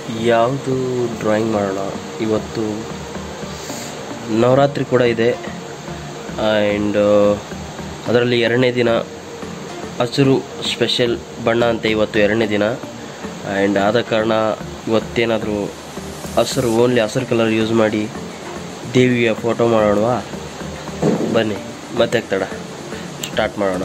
ಯಾವುದು ಡ್ರಾಯಿಂಗ್ ಮಾಡೋಣ ಇವತ್ತು ನವರಾತ್ರಿ ಕೂಡ ಇದೆ ಆ್ಯಂಡ್ ಅದರಲ್ಲಿ ಎರಡನೇ ದಿನ ಹಸಿರು ಸ್ಪೆಷಲ್ ಬಣ್ಣ ಅಂತ ಇವತ್ತು ಎರಡನೇ ದಿನ ಆ್ಯಂಡ್ ಆದ ಕಾರಣ ಇವತ್ತೇನಾದರೂ ಹಸಿರು ಓನ್ಲಿ ಹಸಿರು ಕಲರ್ ಯೂಸ್ ಮಾಡಿ ದೇವಿಯ ಫೋಟೋ ಮಾಡೋಣವಾ ಬನ್ನಿ ಮತ್ತೆ ತಡ ಸ್ಟಾರ್ಟ್ ಮಾಡೋಣ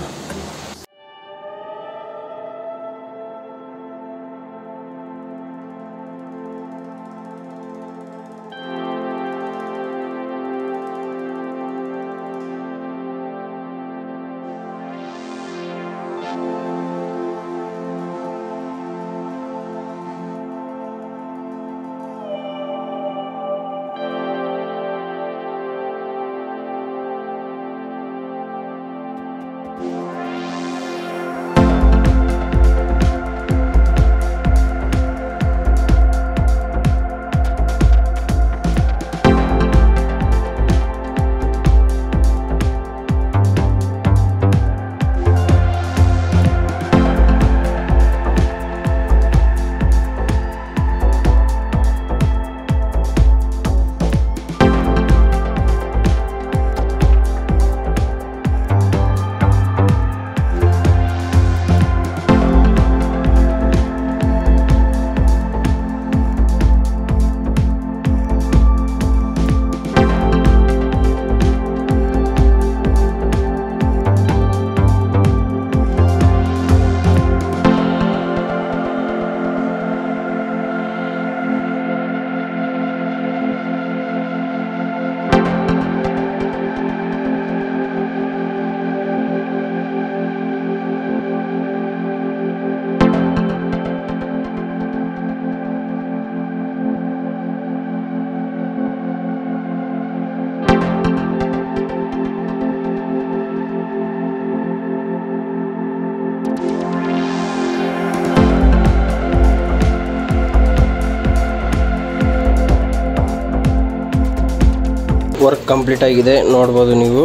ವರ್ಕ್ ಕಂಪ್ಲೀಟ್ ಆಗಿದೆ ನೋಡ್ಬೋದು ನೀವು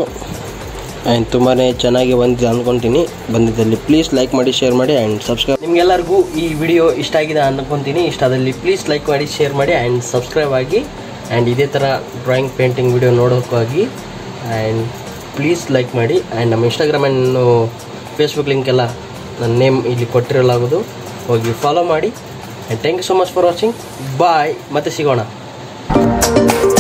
ಆ್ಯಂಡ್ ತುಂಬಾ ಚೆನ್ನಾಗಿ ಬಂದಿದೆ ಅಂದ್ಕೊತೀನಿ ಬಂದಿದ್ದಲ್ಲಿ ಪ್ಲೀಸ್ ಲೈಕ್ ಮಾಡಿ ಶೇರ್ ಮಾಡಿ ಆ್ಯಂಡ್ ಸಬ್ಸ್ಕ್ರೈಬ್ ನಿಮಗೆಲ್ಲರಿಗೂ ಈ ವಿಡಿಯೋ ಇಷ್ಟ ಆಗಿದೆ ಅಂದ್ಕೊತೀನಿ ಇಷ್ಟದಲ್ಲಿ ಪ್ಲೀಸ್ ಲೈಕ್ ಮಾಡಿ ಶೇರ್ ಮಾಡಿ ಆ್ಯಂಡ್ ಸಬ್ಸ್ಕ್ರೈಬ್ ಆಗಿ ಆ್ಯಂಡ್ ಇದೇ ಥರ ಡ್ರಾಯಿಂಗ್ ಪೇಂಟಿಂಗ್ ವಿಡಿಯೋ ನೋಡೋಕ್ಕಾಗಿ ಆ್ಯಂಡ್ ಪ್ಲೀಸ್ ಲೈಕ್ ಮಾಡಿ ಆ್ಯಂಡ್ ನಮ್ಮ ಇನ್ಸ್ಟಾಗ್ರಾಮ್ ಆ್ಯಂಡ್ ಫೇಸ್ಬುಕ್ ಲಿಂಕ್ ಎಲ್ಲ ನನ್ನ ನೇಮ್ ಇಲ್ಲಿ ಕೊಟ್ಟಿರಲಾಗೋದು ಹೋಗಿ ಫಾಲೋ ಮಾಡಿ and thank you so much for watching bye ಮತ್ತೆ ಸಿಗೋಣ